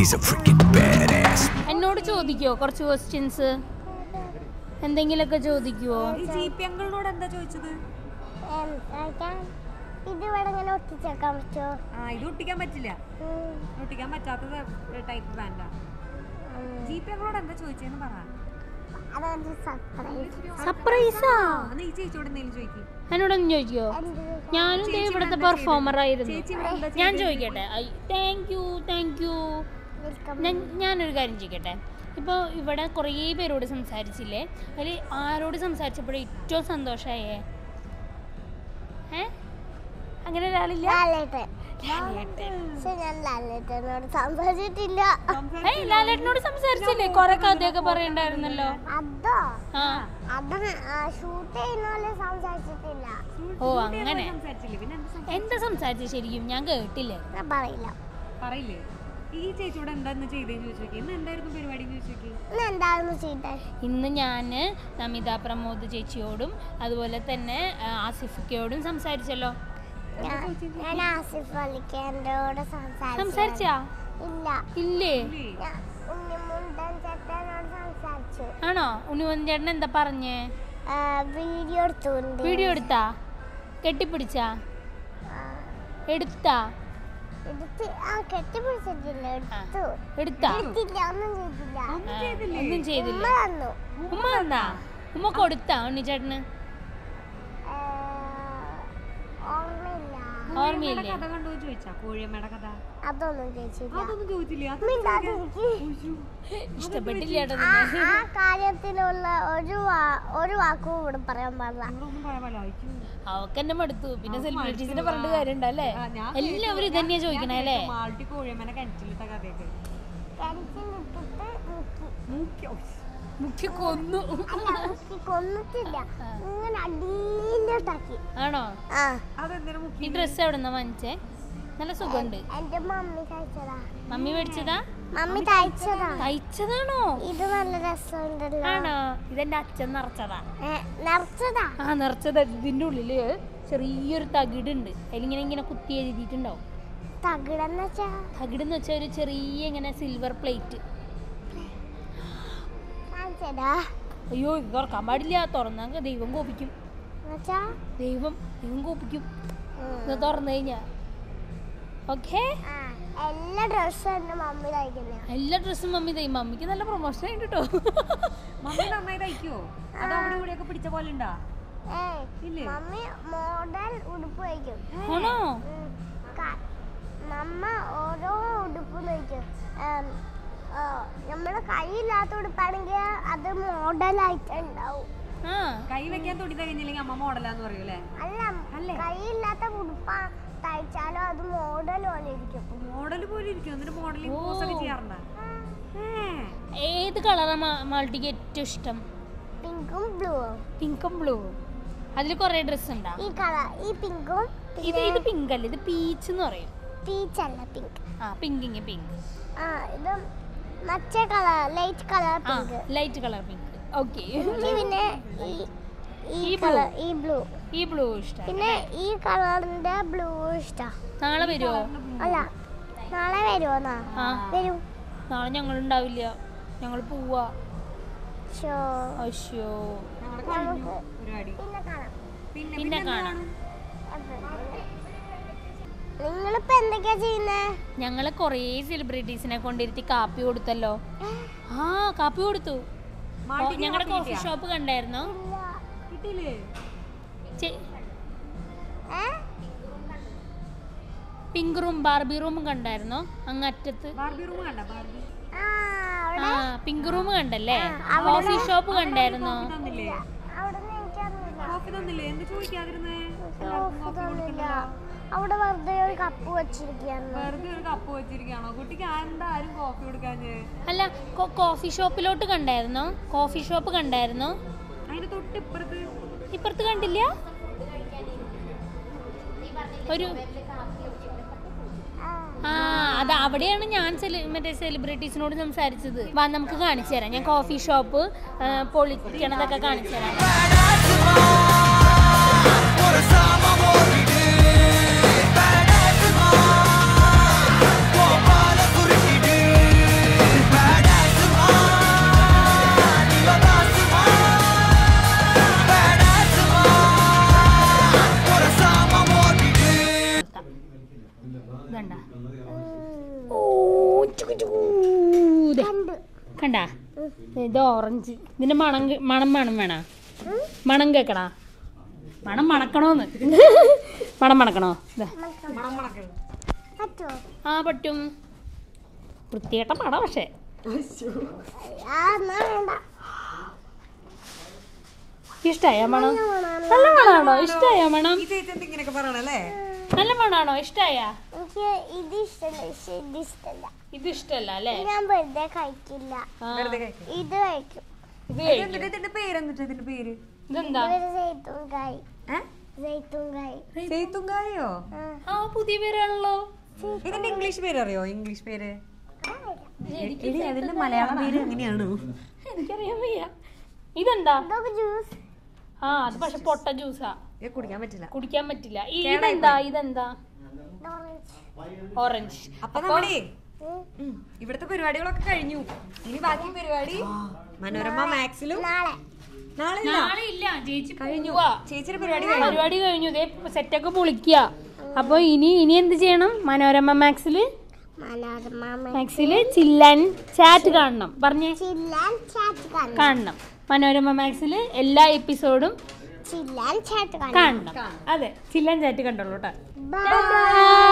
She's a freaking badass. എന്നോട് ചോദിക്കുവോ കുറച്ച് questions എന്തെങ്കിലുമൊക്കെ ചോദിക്കുവോ ഈ ജി പി അങ്കിളിനോട് എന്താ ചോദിച്ചത് ഇതിവിടെ ഇങ്ങനെ ഒട്ടിച്ചേക്കാൻ പറ്റുമോ ആ ഇത് ഒട്ടിക്കാൻ പറ്റില്ല ഒട്ടിക്കാൻ പറ്റാത്ത ടൈപ്പ് ബാൻഡാ ജി പി അങ്കിളോട് എന്താ ചോദിച്ചതെന്ന് പറ അതൊരു സർപ്രൈസ് സർപ്രൈസാ ആ, എന്നാ ഈ ചേച്ചിയോട് എന്തെങ്കിലും ചോദിക്കും എന്നോടൊന്ന് ചോദിക്കുവോ ഞാനും ദേ ഇവിടുത്തെ പെർഫോമർ ആയിരുന്നു ചേച്ചി ഇവിടെ എന്താ ഞാൻ ചോദിക്കട്ടെ thank you thank you welcome ഞാൻ ഞാനൊരു കാര്യം ചോദിക്കട്ടെ ഇപ്പോൾ ഇവിടെ കുറേ പേരോട് സംസാരിച്ചില്ലേ അതിൽ ആരോട് സംസാരിച്ചപ്പോഴും ഏറ്റവും സന്തോഷമായേ ഏ അങ്ങനെ ഒരാളില്ല ലാലേട്ടൻ പക്ഷെ ഞാൻ ലാലേട്ടനോട് സംസാരിച്ചിട്ടില്ല ഏയ് ലാലേട്ടനോട് സംസാരിച്ചില്ലേ കുറെ കഥയൊക്കെ പറയണ്ടായിരുന്നല്ലോ അതോ ആ അത് ഷൂട്ട് ചെയ്യുന്ന പോലെ സംസാരിച്ചിട്ടില്ല ഓ അങ്ങനെ സംസാരിച്ചില്ലേ പിന്നെ എന്താ സം- എന്താ സംസാരിച്ചത് ശരിക്കും ഞാൻ കേട്ടില്ലേ ഞാൻ പറയില്ല പറയില്ലേ ഈ ചേച്ചിയോട് എന്താ ഇന്ന് ചെയ്തേന്ന് ചോദിച്ചു നോക്കി ഇന്ന് എന്തായിരുന്നു പരിപാടി എന്ന് ചോദിച്ചു നോക്കി ഇന്ന് എന്തായിരുന്നു ചെയ്തേ ഇന്ന് ഞാൻ നമിത പ്രമോദ് ചേച്ചിയോടും അതുപോലെ തന്നെ ആ, ആസിഫിക്കയോടും സംസാരിച്ചല്ലോ ഞാൻ ഞാൻ ആസിഫ് അലിക്കേണ്ടോട് സംസാരിച്ചു സംസാരിച്ചാ ഇല്ല ഇല്ലേ ഞാൻ ഉണ്ണിമുണ്ടൻ ചേട്ടനോട് സംസാരിച്ചു ആണോ ഉണ്ണിമോൻ ചേട്ടൻ എന്താ പറഞ്ഞേ വീഡിയോ എടുത്തുണ്ട് വീഡിയോ എടുത്താ കെട്ടിപ്പിടിച്ചാ എടുത്താ എടുത്ത് ആ കെട്ടിപ്പിടിച്ചിട്ടില്ല എടുത്തു എടുത്താ എടുത്തില്ല ഒന്നും ചെയ്തില്ല ആ, ഒന്നും ചെയ്തില്ല ഉമ്മ തന്നു ഉമ്മ തന്നാ ഉമ്മ കൊടുത്താ ഉണ്ണിച്ചേട്ടന് ആ, ഓർമ്മയില്ല ഓർമ്മയില്ലേ കഥ കണ്ടോ ചോദിച്ചാ കോഴിയമ്മയുടെ കഥ അതൊന്നും ചോദിച്ചില്ല അതൊന്നും ചോദിച്ചില്ലേ അത് മിണ്ടാതിരിക്ക്. ഇഷ്ടപ്പെട്ടില്ല ചേട്ടൻ ആ ആ കാര്യത്തിലുള്ള ഒരു വാ- ഒരു വാക്കും ഇവിടെ പറയാൻ പാടില്ല നമ്മളൊന്നും പറയാൻ പാടില്ല അയ്യോ. അവക്ക് എന്നെ മടുത്തു പിന്നെ സെലിബ്രിറ്റീസിനെ പറഞ്ഞിട്ട് കാര്യമുണ്ടല്ലേ ആ, ഞാൻ എല്ലാവരും ഇതന്നെയാ ചോദിക്കണേ അല്ലേ മാൾട്ടി കോഴിയമ്മനെ കിണറ്റിലിട്ട കഥയൊക്കെ കിണറ്റിലിട്ടിട്ട് മുക്കി മൂക്കിയോ മുഖ്യ കൊന്നു അല്ല മുക്കി കൊന്നിട്ടില്ല ഇങ്ങനെ അടിയിലോട്ടാക്കി ആണോ ആ അതെന്തിനാ മുക്കി ഈ ഡ്രസ്സ് എവിടെ നിന്നാ വാങ്ങിച്ചേ നല്ല സുഖമുണ്ട് എന്റെ മമ്മി തയ്ച്ചതാ മമ്മി മേടിച്ചതാ മമ്മി തയ്ച്ചതാ തയ്ച്ചതാണോ ഇത് നല്ല രസമുണ്ടല്ലോ ആണോ ഇതെന്റെ അച്ഛൻ നിറച്ചതാ ഏ, നിറച്ചതാ ആ നിറച്ചത് ഇതിന്റെ ഉള്ളില് ചെറിയൊരു തകിടുണ്ട് അതിലിങ്ങനെ ഇങ്ങനെ കുത്തി എഴുതിയിട്ടുണ്ടാവും തകിടെന്ന് വെച്ചാ തകിടെന്ന് വെച്ചാൽ ഒരു ചെറിയ ഇങ്ങനെ സിൽവർ പ്ലേറ്റ് കാണിച്ചതാ അയ്യോ ഇത് തുറക്കാൻ പാടില്ല തുറന്നാൽ ദൈവം കോപിക്കും എന്നുവെച്ചാ ദൈവം ദൈവം കോപിക്കും ഉം. ഇത് തുറന്നു കഴിഞ്ഞാ ഓക്കേ ആ, എല്ലാ ഡ്രസ്സും എന്റെ മമ്മി തയ്ക്കുന്ന എല്ലാ ഡ്രസ്സും മമ്മി തൈ മമ്മിക്ക് നല്ല പ്രൊമോഷൻ ആയിട്ട് കേട്ടോ മമ്മി നന്നായി തയ്ക്കോ അത് അവിടെ ഇവിടെയൊക്കെ പിടിച്ച പോലെ ഉണ്ടാ ഏയ് ഇല്ലേ? മമ്മി മോഡൽ ഉടുപ്പ് തയ്ക്കും ആണോ ഉം. ക- മമ്മ ഓരോ ഉടുപ്പ് തയ്ക്കും ഏം, ആ, നമ്മള് കൈയില്ലാത്ത ഉടുപ്പാണെങ്കിൽ അത് മോഡലായിട്ട് ഉണ്ടാവും ആ കൈ വെക്കാൻ തൊടി കഴിഞ്ഞില്ലെങ്കിൽ അമ്മ മോഡലാന്ന് പറയൂലേ അല്ല അല്ലേ? കൈയില്ലാത്ത ഉടുപ്പ തയ്ച്ചാലും അത് മോഡൽ പോലെ ഇരിക്കും മോഡൽ പോലെ ഇരിക്കും എന്നിട്ട് മോഡലിംഗ് ഓ. പോസ് ഒക്കെ ചെയ്യാറുണ്ടാ ഏത് കളറാണ് മാൾട്ടിക്ക് ഏറ്റവും ഇഷ്ടം പിങ്കും ബ്ലൂവും പിങ്കും ബ്ലൂവും അതിൽ കുറേ ഡ്രസ്സ് ഉണ്ടാ ഈ കളർ ഈ പിങ്കും ഇത് ഇത് പിങ്ക് അല്ല ഇത് പീച്ച് എന്ന് പറയും പീച്ച് അല്ല പിങ്ക് ആ പിങ്കിങ് പിങ്ക് ആ ഇത് മറ്റേ കളർ ലൈറ്റ് കളർ ആ pink light colour pink okay എനിക്ക് പിന്നെ ഈ ഈ ഈ blue. കളർ ഈ ബ്ലൂ ഈ ബ്ലൂ ഇഷ്ടം പിന്നെ ഈ കളറിന്റെ ബ്ലൂ ഇഷ്ടാ നാളെ വരുമോ അല്ല നാളെ വരുമോന്നാ ആ വരും നാളെ ഞങ്ങൾ ഉണ്ടാവില്ല ഞങ്ങൾ പോവാ ഷോ അശ്യോ ഞങ്ങളുടെ കഴിഞ്ഞു പരിപാടി പിന്നെ കാണാം പിന്നെ പിന്നെ കാണാം നിങ്ങളിപ്പോ എന്തൊക്കെയാ ചെയ്യുന്നേ ഞങ്ങൾ കുറേ സെലിബ്രിറ്റീസിനെ കൊണ്ടിരുത്തി കാപ്പി കൊടുത്തല്ലോ ആ കാപ്പി കൊടുത്തു മാൾട്ടിക്ക് ഞങ്ങളുടെ കാപ്പി കോഫി കിട്ടിയാ? ഷോപ്പ് കണ്ടായിരുന്നോ ഇല്ല കിട്ടിയില്ലേ ചെ- ഏ പിങ്ക് റൂം ബാർബി റൂം കണ്ടായിരുന്നോ അങ്ങറ്റത്ത് ബാർബി റൂം കണ്ട ബാർബി ആ ആ അവിടെ പിങ്ക് റൂം കണ്ടല്ലേ ആ, കോഫി ഷോപ്പ് കണ്ടായിരുന്നോ കോഫി തന്നില്ലേ അവിടെ നിന്ന് എനിക്കറിയില്ല കോഫി തന്നില്ലേ എന്ത് ചോദിക്കാതിരുന്നേ എല്ലാവർക്കും കോഫി കോഫി തന്നില്ല കൊടുക്കണ്ടല്ലോ അവിടെ വെറുതെ ഒരു കപ്പ് വെച്ചിരിക്കുകയായിരുന്നു വെറുതെ ഒരു കപ്പ് വെച്ചിരിക്കുകയാണോ കുട്ടിക്ക് എന്താ ആരും കോഫി കൊടുക്കാഞ്ഞ് അല്ല കോ- കോഫി ഷോപ്പിലോട്ട് കണ്ടായിരുന്നോ കോഫി ഷോപ്പ് കണ്ടായിരുന്നോ അതിന്റെ തൊട്ട് ഇപ്പുറത്ത് ഇപ്പുറത്ത് കണ്ടില്ല ഒരു ആ ആ അത് അവിടെയാണ് ഞാൻ സെലി മറ്റേ സെലിബ്രിറ്റീസിനോട് സംസാരിച്ചത് വാ നമുക്ക് കാണിച്ചു തരാം ഞാൻ കോഫി ഷോപ്പ് പൊളിക്കണതൊക്കെ കാണിച്ചു തരാം ஒரு சாமம் ஓடிடு படகுமா கோபால குறுக்கிடு ഇതണ്ട ഉം. ഓ ചുക്കു ചുക്കൂ. ദേ, കണ്ട് കണ്ടാ ഇത് ഓറഞ്ച് ഇതിന്റെ മണം കേ- മണം മണം വേണ മണം കേക്കടാ മണം മണക്കണോന്ന് മണം മണക്കണോ ദേ. മണം മണക്കണം പറ്റോ ആ പറ്റും വൃത്തികെട്ട പടം പക്ഷേ ആ എന്നാ വേണ്ട ഇഷ്ടായ മണം നല്ല മണാണോ ഇഷ്ടായ മണം ഈ ചേച്ചി എന്താ ഇങ്ങനെയൊക്കെ പറയണല്ലേ നല്ല മണാണോ ഇഷ്ടായ എനിക്ക് ഇത് ഇഷ്ടമല്ല പക്ഷെ ഇത് ഇഷ്ടമല്ല ഇത് ഇഷ്ടല്ല അല്ലേ ഞാൻ വെറുതെ കഴിക്കില്ല ആ, വെറുതെ കഴിക്കും ഇത് കഴിക്കും ഇത് ഇത് കഴിക്കും. എന്നിട്ട് ഇതിന്റെ പേര് എന്നിട്ട് ഇതിന്റെ പേര് ഇതെന്താ ഇവര് സൈത്തുങ്കായി ഏ സൈത്തുങ്കായി സെയ്ത്തുങ്കായോ ആ ആ പുതിയ പേരാണല്ലോ ഇതിന്റെ ഇംഗ്ലീഷ് പേര് അറിയോ ഇംഗ്ലീഷ് പേര് എടി അതിന്റെ മലയാളം പേര് എങ്ങനെയാണ് എനിക്കറിയാൻ വയ്യ ഇതെന്താ ഇതൊക്കെ ജ്യൂസ് ആ അത് പക്ഷെ പൊട്ട ജ്യൂസാ ഇത് കുടിക്കാൻ പറ്റില്ല കുടിക്കാൻ പറ്റില്ല ഈ ഇതെന്താ ഇതെന്താ ഓറഞ്ച് ഓറഞ്ച് അപ്പൊ നമ്മളേ ഉം, ഇവിടുത്തെ പരിപാടികളൊക്കെ കഴിഞ്ഞു ഇനി ബാക്കി പരിപാടി മനോരമ മാക്സിലും നാളെ നാളെ ഇല്ല. നാളെ ഇല്ല ചേച്ചി കഴിഞ്ഞു പോവാ ചേച്ചിയുടെ പരിപാടി കഴിഞ്ഞു പരിപാടി കഴിഞ്ഞു ഇതേ സെറ്റൊക്കെ പൊളിക്കുക അപ്പൊ ഇനി ഇനി എന്ത് ചെയ്യണം മനോരമ മാക്സില് മനോരമ മാക്സില് ചില്ലാൻ ചാറ്റ് കാണണം പറഞ്ഞേ ചില്ലാൻ ചാറ്റ് കാണണം കാണണം മനോരമ മാക്സില് എല്ലാ എപ്പിസോഡും ചില്ലാൻ ചാറ്റ് കാണണം കാണണം അതെ ചില്ലാൻ ചാറ്റ് കണ്ടോളൂ കേട്ടോ ബൈ